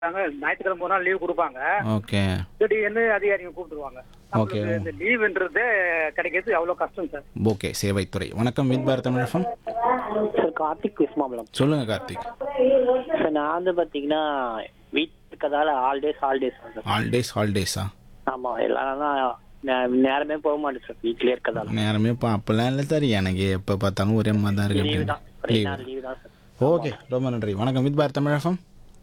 ஞாயிற்றுக்கிழமை ஒரு நாள் லீவ் கொடுப்பாங்க ஓகே திடீர்னு அதிகாரிங்க கூப்பிட்டுருவாங்க Okay. நம்மளுக்கு இந்த லீவுன்றது கிடைக்கிறது அவ்வளோ கஷ்டம் சார் ஓகே சேவைத்துறை வணக்கம் வித் பாரத் தமிழகம் சார் கார்த்திக் குஸ்மாம்பலம் சொல்லுங்க கார்த்திக் சார் நான் வந்து பார்த்தீங்கன்னா வீட்டில் இருக்கிறதால ஹாலிடேஸ் ஹாலிடேஸ் சார் ஹாலிடேஸ் ஹாலிடேஸா ஆமாம் எல்லாரும் தான் நேரமே போக மாட்டேன் சார் வீட்டிலே இருக்கிறதால நேரமே இப்போ அப்போல்லாம் இல்லை சார் எனக்கு எப்போ பார்த்தாலும் ஒரே மாதிரி தான் இருக்கு லீவு அப்படின்னு தான் ஒரே லீவு நாள் லீவு தான் சார் ஓகே ரொம்ப நன்றி வணக்கம் வித் பாரத் தமிழகம்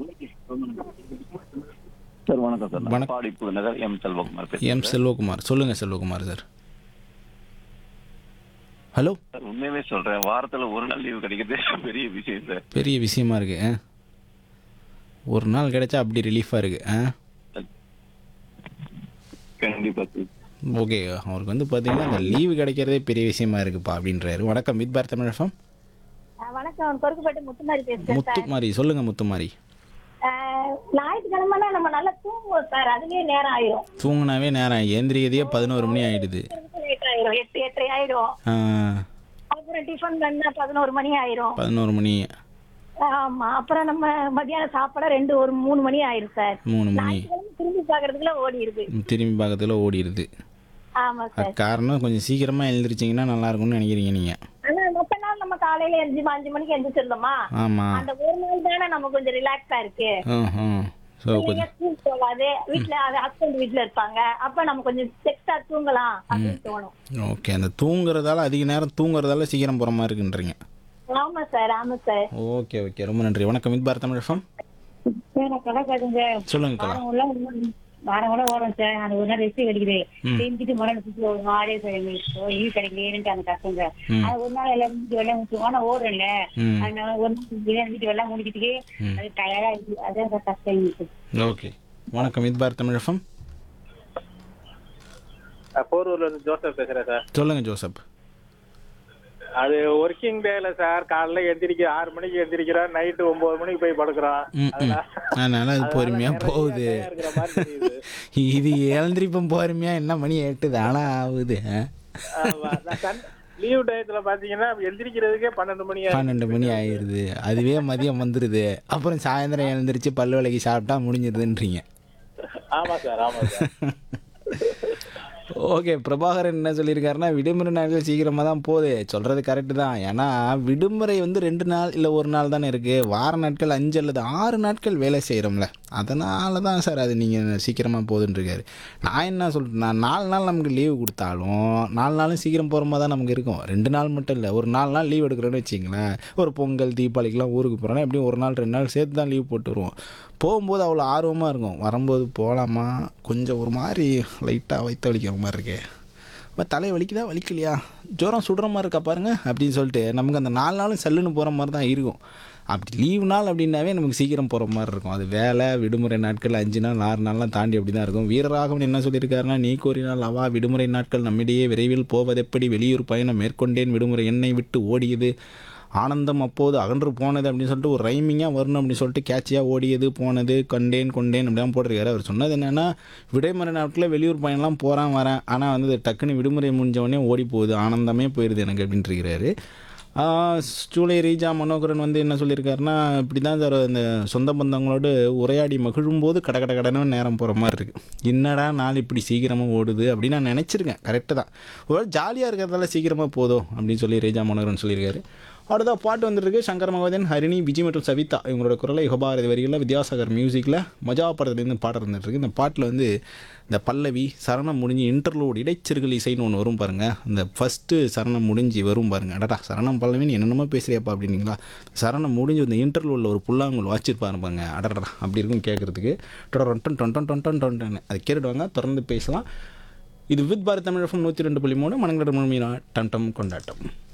சார் வணக்கம் சார் நான் வணக்கம். பாடிப்பு நகர் எம் செல்வகுமார் பேசுறேன் எம் செல்வகுமார் சொல்லுங்க செல்வகுமார் சார் ஹலோ சார் உண்மையாவே சொல்றேன் வாரத்துல ஒரு நாள் லீவு கிடைக்கிறதே பெரிய விஷயம் சார் பெரிய விஷயமா இருக்கு ஆ? ஒரு நாள் கிடைச்சா அப்படி ரிலீஃபாக இருக்கு ஆ கண்டிப்பா சார் ஓகே அவருக்கு வந்து பார்த்தீங்கன்னா அந்த லீவு கிடைக்கிறதே பெரிய விஷயமா இருக்குப்பா அப்படின்றாரு வணக்கம் வித் பாரத் தமிழகம் ஆ, வணக்கம் கொருக்குப்பேட்டை முத்துமாரி பேசுறேன் சார் முத்துமாரி சொல்லுங்க முத்துமாரி ஆ, ஞாயிற்றுக்கிழமைனா நம்ம நல்லா தூங்குவோம் சார் அதுலயே நேரம் ஆயிரும் தூங்குனாவே நேரம் ஏந்திரிக்கிறதே பதினோரு மணி ஆயிடுது லேட் ஆயிரும் எட்டு எட்டரை ஆயிரும் ஆ, அப்புறம் டிஃபன் பண்ணா பதினோரு மணி ஆயிரும் பதினோரு மணி ஆமா அப்புறம் நம்ம மத்தியானம் சாப்பிட ரெண்டு ஒரு மூணு மணி ஆயிரும் சார் மூணு மணி ஞாயிற்றுக்கிழமை திரும்பி பாக்குறதுக்குள்ள ஓடி இருக்கு திரும்பி பக்கத்தில் ஓடிடுது ஆமா சார் காரணம் கொஞ்சம் சீக்கிரமா எழுந்திரிச்சிங்கன்னா நல்லா இருக்கும்னு நினைக்கிறீங்க நீங்க ஆனா மொத்த நாள் நம்ம காலையில அஞ்சு அஞ்சு மணிக்கு எந்திரிச்சிருந்தோமா ஆமா அந்த ஒரு நாள் தானே நம்ம கொஞ்சம் ரிலாக்ஸா இருக்கு ம் ஸோ நீங்க கொஞ்சம் ஸ்கூல் போகாது வீட்டுல ஹஸ்பண்ட் வீட்டுல இருப்பாங்க அப்ப நம்ம கொஞ்சம் செக்ஸா தூங்கலாம் அப்படின்னு தோணும் ஓகே அந்த தூங்குறதால அதிக நேரம் தூங்குறதால சீக்கிரம் போகிற மாதிரி இருக்குன்றீங்க ஆமா சார் ஆமா சார் ஓகே ஓகே ரொம்ப நன்றி வணக்கம் வித் பாரத் தமிழகம் சார் நான் கடை கட்டுங்க சொல்லுங்க கலா வாரம் உள்ள வாரம் கூட ஓடும் சார் அந்த ஒரு நாள் ரெஸ்ட் கிடைக்குது ம். செஞ்சுட்டு முறை ஒரு நாளே சார் எங்களுக்கு லீவ் கிடைக்கலையேன்ட்டு அந்த கஷ்டம் சார் ம். அது ஒரு நாள் எல்லாம் முடிஞ்சு வெள்ளம் முடிச்சு ஆனா ஓடுறேன்ல ம் அதனால ஒரு நாள் இருந்துட்டு வெள்ளம் முடிக்கிறதுக்கு ம். அது டயர்டா இருக்கு அதான் சார் கஷ்டம் எங்களுக்கு ஓகே வணக்கம் வித் பாரத் தமிழகம் போரூர்ல இருந்து ஜோசப் பேசுறேன் சார் சொல்லுங்க ஜோசப் அது ஒர்க்கிங் டேல சார் காலைல எந்திரிக்க ஆறு மணிக்கு எந்திரிக்கிறோம் நைட்டு ஒன்பது மணிக்கு போய் படுக்கிறோம் ம் ம் அதனால அது பொறுமையா போகுது இருக்கிற மாதிரி தெரியுது இது எழுந்திரிப்பம் பொறுமையா என்ன மணி எட்டு தானா ஆகுது ஆ? லீவ் டயத்துல பாத்தீங்கன்னா எந்திரிக்கிறதுக்கே பன்னெண்டு மணி ஆயிடும். பன்னெண்டு மணி ஆயிடுது அதுவே மதியம் வந்துடுது அப்புறம் சாயந்தரம் எழுந்திரிச்சு பல்லு விளக்கி சாப்பிட்டா முடிஞ்சிருதுன்றீங்க ஆமா சார் ஆமா சார் ஓகே பிரபாகரன் என்ன சொல்லியிருக்காருன்னா விடுமுறை நாட்கள் சீக்கிரமாக தான் போகுது சொல்கிறது கரெக்டு தான் ஏன்னா விடுமுறை வந்து ரெண்டு நாள் இல்லை ஒரு நாள் தானே இருக்குது வார நாட்கள் அஞ்சு அல்லது ஆறு நாட்கள் வேலை செய்கிறோம்ல அதனால தான் சார் அது நீங்கள் சீக்கிரமாக போகுதுன்றிருக்காரு நான் என்ன சொல்கிறேன்னா நாலு நாள் நமக்கு லீவு கொடுத்தாலும் நாலு நாளும் சீக்கிரம் போகிற மாதிரி தான் நமக்கு இருக்கும் ரெண்டு நாள் மட்டும் இல்லை ஒரு நாலு நாள் லீவ் எடுக்கிறோன்னு வச்சிங்களேன் ஒரு பொங்கல் தீபாவளிக்கெலாம் ஊருக்கு போகிறோன்னா எப்படியும் ஒரு நாள் ரெண்டு நாள் சேர்த்து தான் லீவ் போட்டு வருவோம் போகும்போது அவ்வளோ ஆர்வமாக இருக்கும் வரும்போது போகலாமா கொஞ்சம் ஒரு மாதிரி லைட்டாக வயிற்று வலிக்கிற மாதிரி இருக்கே அப்போ தலை வலிக்குதா வலிக்கலையா ஜுரம் சுடுற மாதிரி இருக்கா பாருங்க அப்படின்னு சொல்லிட்டு நமக்கு அந்த நாலு நாளும் சல்லுன்னு போகிற மாதிரி தான் இருக்கும் அப்படி லீவ் நாள் அப்படின்னாவே நமக்கு சீக்கிரம் போகிற மாதிரி இருக்கும் அது வேலை விடுமுறை நாட்கள் அஞ்சு நாள் ஆறு நாள்லாம் தாண்டி அப்படி தான் இருக்கும் வீரராகவன் என்ன சொல்லியிருக்காருன்னா நீ கோரினால் அவா விடுமுறை நாட்கள் நம்மிடையே விரைவில் போவதெப்படி வெளியூர் பயணம் மேற்கொண்டேன் விடுமுறை என்னை விட்டு ஓடியது ஆனந்தம் அப்போது அகன்று போனது அப்படின்னு சொல்லிட்டு ஒரு ரைமிங்காக வரணும் அப்படின்னு சொல்லிட்டு கேட்சியாக ஓடியது போனது கண்டேன் கொண்டேன் அப்படிலாம் போட்டிருக்காரு அவர் சொன்னது என்னென்னா விடுமுறை நாட்டில் வெளியூர் பயணம்லாம் போகிறேன் வரேன் ஆனால் வந்து இது டக்குன்னு விடுமுறை முடிஞ்ச உடனே ஓடி போகுது ஆனந்தமே போயிடுது எனக்கு அப்படின்ட்டு இருக்கிறாரு ஆஹ் ஜூலை ரீஜா மனோகரன் வந்து என்ன சொல்லியிருக்காருன்னா இப்படி தான் சார் இந்த சொந்த பந்தங்களோடு உரையாடி மகிழும்போது கட கட கடன்னு நேரம் போகிற மாதிரி இருக்குது என்னடா நாள் இப்படி சீக்கிரமாக ஓடுது அப்படின்னு நான் நினச்சிருக்கேன் கரெக்டு தான் ஒரு ஜாலியாக இருக்கிறதால சீக்கிரமாக போதும் அப்படின்னு சொல்லி ரீஜா மனோகரன் சொல்லியிருக்காரு அடுத்த பாட்டு வந்திருக்கு சங்கர் மகோதன் ஹரிணி விஜய் மற்றும் சவிதா இவங்களோட குரலை யுகபாரதி வரிகளில் வித்யாசாகர் மியூசிக்கில் மஜா படத்துலேருந்து பாட்டு இருந்துட்டுருக்கு இந்த பாட்டில் வந்து இந்த பல்லவி சரணம் முடிஞ்சு இன்டர்லூட் இடைச்சிறுகள் இசைன்னு ஒன்று வரும் பாருங்கள் அந்த ஃபஸ்ட்டு சரணம் முடிஞ்சு வரும் பாருங்க அடடா சரணம் பல்லவின்னு என்னென்னமோ பேசுறியாப்பா அப்படின்னீங்களா சரணம் முடிஞ்சு இந்த இன்டர்லூடில் ஒரு புல்லாங்குழல் வச்சிருப்பாரு பாருங்க அடடா அப்படி இருக்கும் கேட்குறதுக்கு டொடன் டொன் டொன் டொன் டொன் அதை கேட்டுடுவாங்க தொடர்ந்து பேசலாம் இது வித் பாரத் தமிழ் நூற்றி ரெண்டு புள்ளி மூணு மனங்களோட முழுமையான டம் டம் கொண்டாட்டம்